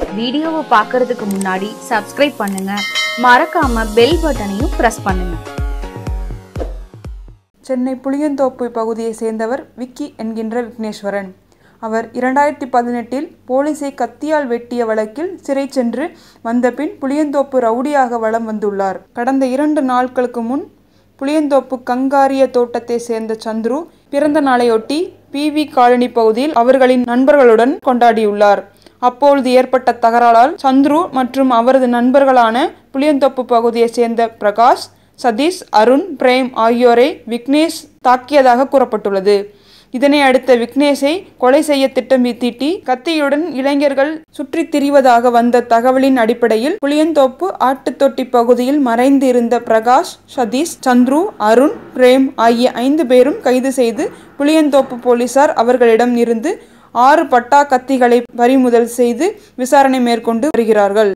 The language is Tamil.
வீடியோவை பார்க்கறதுக்கு முன்னாடி சப்ஸ்கிரைப் பண்ணுங்க மறக்காம பெல் பட்டனையும் பிரஸ் பண்ணுங்க சென்னை புளியந்தோப்பு பகுதியை சேர்ந்தவர் விக்கி என்கின்ற விக்னேஸ்வரன் அவர் இரண்டாயிரத்தி பதினெட்டில் போலீஸை கத்தியால் வெட்டிய வழக்கில் சிறை சென்று வந்தபின் புளியந்தோப்பு ரவுடியாக வலம் வந்துள்ளார் கடந்த இரண்டு நாட்களுக்கு முன் புளியந்தோப்பு கங்காரிய தோட்டத்தை சேர்ந்த சந்துரு பிறந்த நாளையொட்டி பிவி காலனி பகுதியில் அவர்களின் நண்பர்களுடன் கொண்டாடியுள்ளார் அப்பொழுது ஏற்பட்ட தகராறால் சந்துரு மற்றும் அவரது நண்பர்களான புளியந்தோப்பு பகுதியைச் சேர்ந்த பிரகாஷ் சதீஷ் அருண் பிரேம் ஆகியோரை விக்னேஷ் தாக்கியதாக கூறப்பட்டுள்ளது இதனை அடுத்த விக்னேஷை கொலை செய்ய திட்டம் தீட்டி கத்தியுடன் இளைஞர்கள் சுற்றித் திரிவதாக வந்த தகவலின் அடிப்படையில் புளியந்தோப்பு ஆட்டுத்தொட்டி பகுதியில் மறைந்து இருந்த பிரகாஷ் சதீஷ் சந்துரு அருண் பிரேம் ஆகிய ஐந்து பேரும் கைது செய்து புளியந்தோப்பு போலீசார் அவர்களிடம் இருந்து ஆறு பட்டா கத்திகளை பறிமுதல் செய்து விசாரணை மேற்கொண்டு வருகிறார்கள்